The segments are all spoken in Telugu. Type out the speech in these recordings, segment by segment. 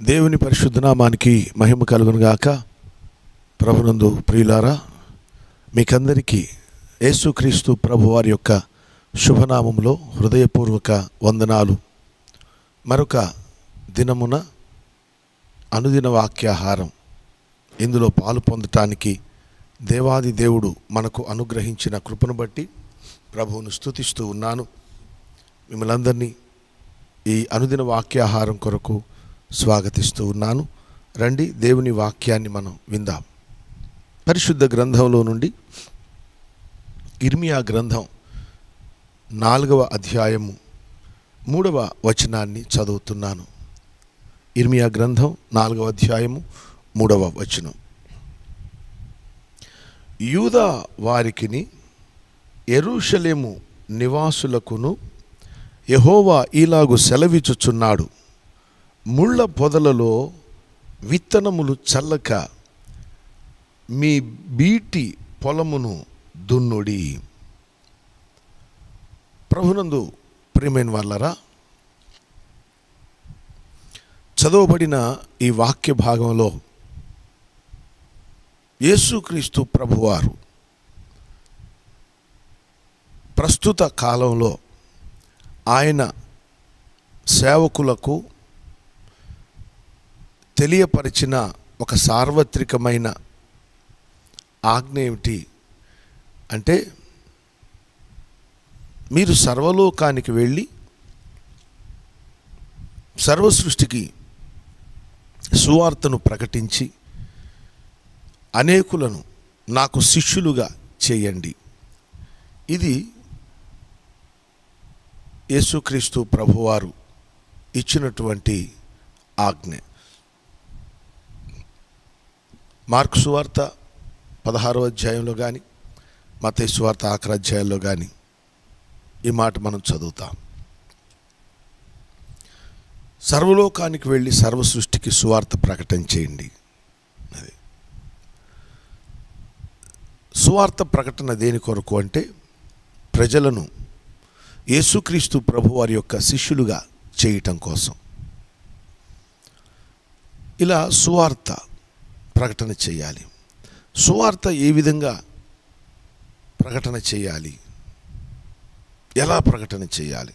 దేవుని పరిశుద్ధ నామానికి మహిమ కలుగును గాక ప్రభునందు ప్రియులారా మీకందరికీ యేసుక్రీస్తు ప్రభువారి యొక్క శుభనామములో హృదయపూర్వక వందనాలు మరొక దినమున అనుదిన వాక్యాహారం ఇందులో పాలు పొందటానికి దేవాది దేవుడు మనకు అనుగ్రహించిన కృపను బట్టి ప్రభువును స్తుతిస్తూ ఉన్నాను మిమ్మల్ని అందరినీ ఈ అనుదిన వాక్యాహారం కొరకు స్వాగతిస్తూ ఉన్నాను రండి దేవుని వాక్యాన్ని మనం విందాం పరిశుద్ధ గ్రంథంలో నుండి ఇర్మియా గ్రంథం నాలుగవ అధ్యాయము మూడవ వచనాన్ని చదువుతున్నాను ఇర్మియా గ్రంథం నాలుగవ అధ్యాయము మూడవ వచనం యూదా వారికిని ఎరుషలేము నివాసులకును యహోవా ఈలాగు సెలవిచుచున్నాడు ముళ్ళ పొదలలో విత్తనములు చల్లక మీ బీటి పొలమును దున్నుడి ప్రభునందు ప్రియమైన వాళ్ళరా చదవబడిన ఈ వాక్య భాగంలో యేసుక్రీస్తు ప్రభువారు ప్రస్తుత కాలంలో ఆయన సేవకులకు తెలియపరిచిన ఒక సార్వత్రికమైన ఆజ్ఞ ఏమిటి అంటే మీరు సర్వలోకానికి వెళ్ళి సర్వ సృష్టికి సువార్తను ప్రకటించి అనేకులను నాకు శిష్యులుగా చేయండి ఇది యేసుక్రీస్తు ప్రభువారు ఇచ్చినటువంటి ఆజ్ఞ మార్కు సువార్త పదహారో అధ్యాయంలో కానీ మత సువార్త ఆఖరి అధ్యాయంలో కానీ ఈ మాట మనం చదువుతాం సర్వలోకానికి వెళ్ళి సర్వ సృష్టికి సువార్త ప్రకటన చేయండి అది సువార్త ప్రకటన దేని కొరకు అంటే ప్రజలను యేసుక్రీస్తు ప్రభు వారి యొక్క శిష్యులుగా చేయటం కోసం ఇలా సువార్త ప్రకటన చేయాలి సువార్త ఏ విధంగా ప్రకటన చేయాలి ఎలా ప్రకటన చేయాలి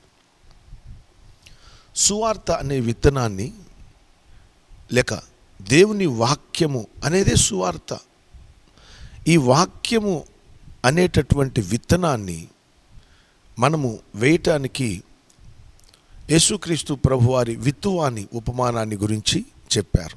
సువార్త అనే విత్తనాన్ని లేక దేవుని వాక్యము అనేదే సువార్త ఈ వాక్యము అనేటటువంటి విత్తనాన్ని మనము వేయటానికి యేసుక్రీస్తు ప్రభువారి విత్తువాని ఉపమానాన్ని గురించి చెప్పారు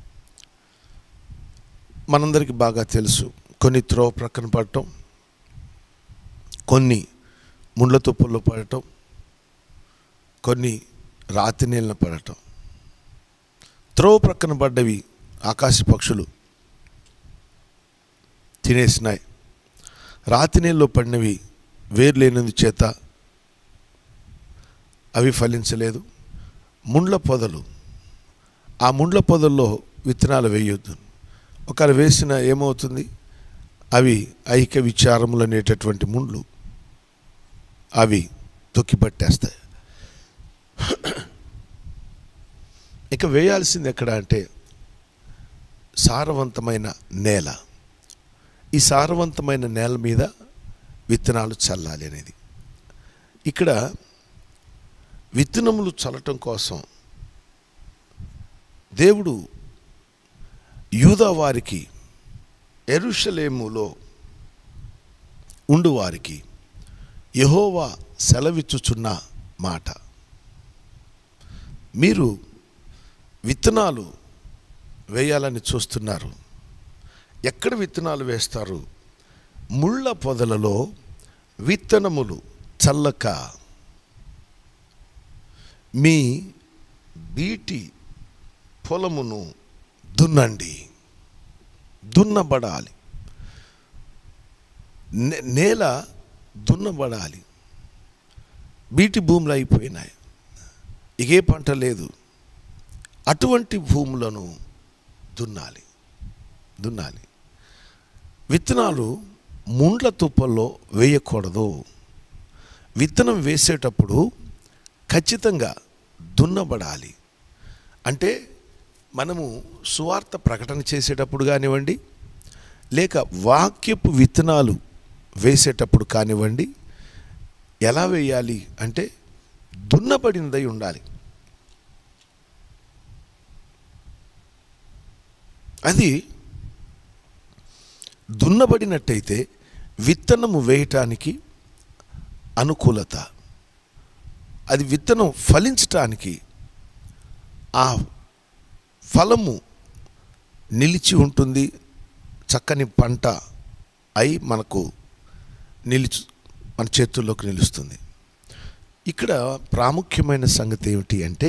మనందరికీ బాగా తెలుసు కొన్ని త్రోవ ప్రక్కన పడటం కొన్ని ముండ్ల తుప్పుల్లో పడటం కొన్ని రాతి నీళ్ళను పడటం త్రోవ ప్రక్కన పడ్డవి ఆకాశ పక్షులు తినేసినాయి రాతి నీళ్ళలో పడినవి వేరు లేనందు చేత అవి ఫలించలేదు ముండ్ల పొదలు ఆ ముండ్ల పొదల్లో విత్తనాలు వేయొద్దు ఒకవేళ వేసిన ఏమవుతుంది అవి ఐక్య విచారములు అనేటటువంటి ముండ్లు అవి తొక్కిపట్టేస్తాయి ఇక వేయాల్సింది ఎక్కడ అంటే సారవంతమైన నేల ఈ సారవంతమైన నేల మీద విత్తనాలు చల్లాలి అనేది ఇక్కడ విత్తనములు చల్లటం కోసం దేవుడు యూదా వారికి ఎరుషలేములో ఉండువారికి యహోవా సెలవిచ్చుచున్న మాట మీరు విత్తనాలు వేయాలని చూస్తున్నారు ఎక్కడ విత్తనాలు వేస్తారు ముళ్ళ పొదలలో విత్తనములు చల్లక మీ బీటి పొలమును దున్నండి దున్నబడాలి నే- నేల దున్నబడాలి బీటి భూములు అయిపోయినాయి ఇగే పంట లేదు అటువంటి భూములను దున్నాలి దున్నాలి విత్తనాలు ముండ్ల తుప్పల్లో వేయకూడదు విత్తనం వేసేటప్పుడు ఖచ్చితంగా దున్నబడాలి అంటే మనము సువార్త ప్రకటన చేసేటప్పుడు కానివ్వండి లేక వాక్యపు విత్తనాలు వేసేటప్పుడు కానివ్వండి ఎలా వేయాలి అంటే దున్నబడినదై ఉండాలి అది దున్నబడినట్టయితే విత్తనము వేయటానికి అనుకూలత అది విత్తనం ఫలించటానికి ఆ ఫలము నిలిచి ఉంటుంది చక్కని పంట అయి మనకు నిలిచి మన చేతుల్లోకి నిలుస్తుంది ఇక్కడ ప్రాముఖ్యమైన సంగతి ఏమిటి అంటే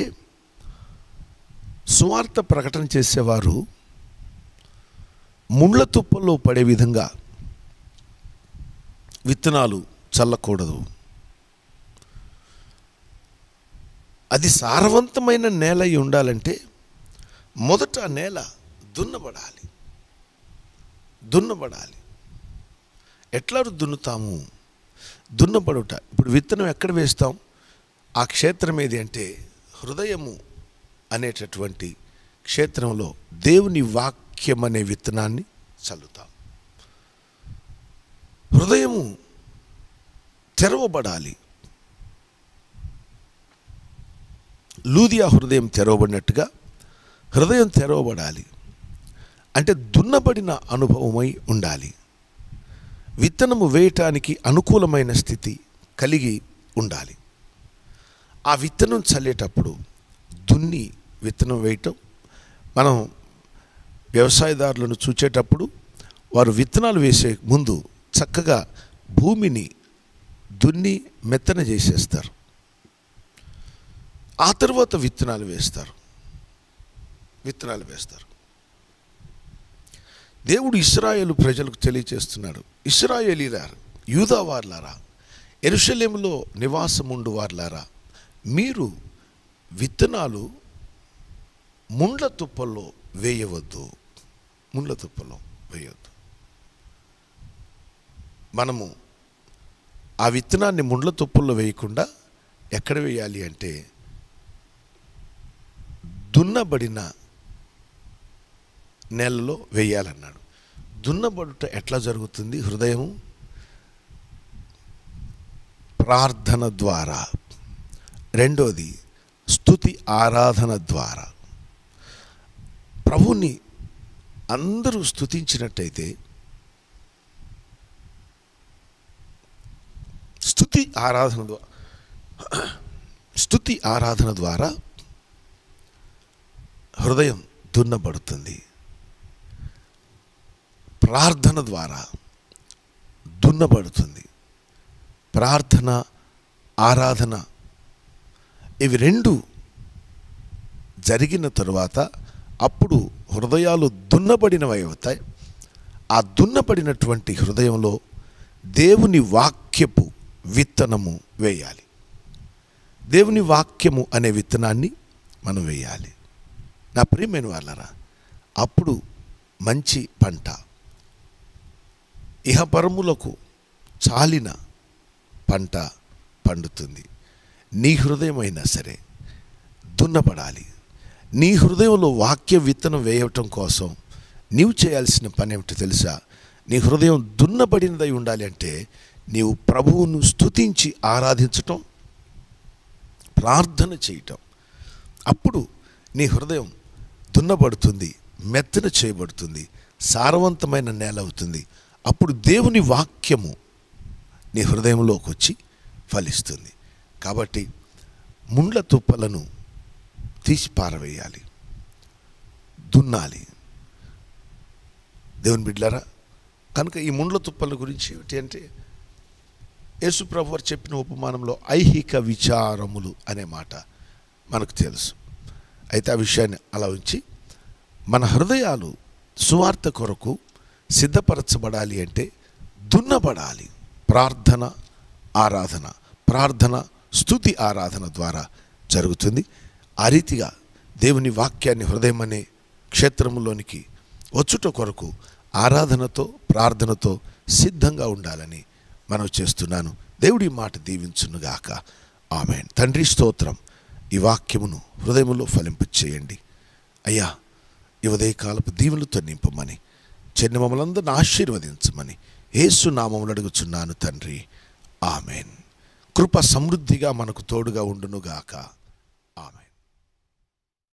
సువార్త ప్రకటన చేసేవారు ముండ్ల తుప్పల్లో పడే విధంగా విత్తనాలు చల్లకూడదు అది సారవంతమైన నేల అయి ఉండాలంటే మొదట ఆ నేల దున్నబడాలి దున్నబడాలి ఎట్లా దున్నుతాము దున్నబడుట ఇప్పుడు విత్తనం ఎక్కడ వేస్తాం ఆ క్షేత్రం ఏది అంటే హృదయము అనేటటువంటి క్షేత్రంలో దేవుని వాక్యం అనే విత్తనాన్ని చల్లుతాం హృదయము తెరవబడాలి లూదియా హృదయం తెరవబడినట్టుగా హృదయం తెరవబడాలి అంటే దున్నబడిన అనుభవమై ఉండాలి విత్తనము వేయటానికి అనుకూలమైన స్థితి కలిగి ఉండాలి ఆ విత్తనం చల్లేటప్పుడు దున్ని విత్తనం వేయటం మనం వ్యవసాయదారులను చూచేటప్పుడు వారు విత్తనాలు వేసే ముందు చక్కగా భూమిని దున్ని మెత్తన చేసేస్తారు ఆ తర్వాత విత్తనాలు వేస్తారు విత్తనాలు వేస్తారు దేవుడు ఇస్రాయేలు ప్రజలకు తెలియచేస్తున్నాడు ఇస్రాయేలీలారా యూదావార్లారా ఎరుషలేములో నివాసముండు వార్లారా మీరు విత్తనాలు ముండ్ల తుప్పల్లో వేయవద్దు ముండ్ల తుప్పల్లో వేయవద్దు మనము ఆ విత్తనాన్ని ముండ్ల తుప్పల్లో వేయకుండా ఎక్కడ వేయాలి అంటే దున్నబడిన నేలలో వేయాలన్నాడు దున్నబడుట ఎట్లా జరుగుతుంది హృదయం ప్రార్థన ద్వారా రెండోది స్తుతి ఆరాధన ద్వారా ప్రభుని అందరూ స్తుతించినట్టయితే స్తుతి ఆరాధన ద్వారా స్తుతి ఆరాధన ద్వారా హృదయం దున్నబడుతుంది ప్రార్థన ద్వారా దున్నబడుతుంది ప్రార్థన ఆరాధన ఇవి రెండు జరిగిన తరువాత అప్పుడు హృదయాలు దున్నబడినవి అవుతాయి ఆ దున్నబడినటువంటి హృదయంలో దేవుని వాక్యపు విత్తనము వేయాలి దేవుని వాక్యము అనే విత్తనాన్ని మనం వేయాలి నా ప్రియమైన వాళ్ళరా అప్పుడు మంచి పంట ఇహపరములకు చాలిన పంట పండుతుంది నీ హృదయమైనా సరే దున్నపడాలి నీ హృదయంలో వాక్య విత్తనం వేయటం కోసం నీవు చేయాల్సిన పని ఏమిటో తెలుసా నీ హృదయం దున్నబడినదై ఉండాలి అంటే నీవు ప్రభువును స్తుతించి ఆరాధించటం ప్రార్థన చేయటం అప్పుడు నీ హృదయం దున్నబడుతుంది మెత్తన చేయబడుతుంది సారవంతమైన నేల అవుతుంది అప్పుడు దేవుని వాక్యము నీ హృదయంలోకి వచ్చి ఫలిస్తుంది కాబట్టి ముండ్ల తుప్పలను తీసి పారవేయాలి దున్నాలి దేవుని బిడ్లారా కనుక ఈ ముండ్ల తుప్పల గురించి ఏమిటి అంటే యేసుప్రభు వారు చెప్పిన ఉపమానంలో ఐహిక విచారములు అనే మాట మనకు తెలుసు అయితే ఆ విషయాన్ని అలా ఉంచి మన హృదయాలు సువార్త కొరకు సిద్ధపరచబడాలి అంటే దున్నబడాలి ప్రార్థన ఆరాధన ప్రార్థన స్తుతి ఆరాధన ద్వారా జరుగుతుంది ఆ రీతిగా దేవుని వాక్యాన్ని హృదయం అనే క్షేత్రంలోనికి వచ్చుట కొరకు ఆరాధనతో ప్రార్థనతో సిద్ధంగా ఉండాలని మనం చేస్తున్నాను దేవుడి మాట దీవించునుగాక ఆమె తండ్రి స్తోత్రం ఈ వాక్యమును హృదయములో ఫలింపచేయండి అయ్యా ఈ ఉదయకాలపు దీవులతో నింపమని చెన్ని మమ్మలందరిని ఆశీర్వదించమని యేసు నామములు అడుగుచున్నాను తండ్రి ఆమెన్ కృప సమృద్ధిగా మనకు తోడుగా ఉండునుగాక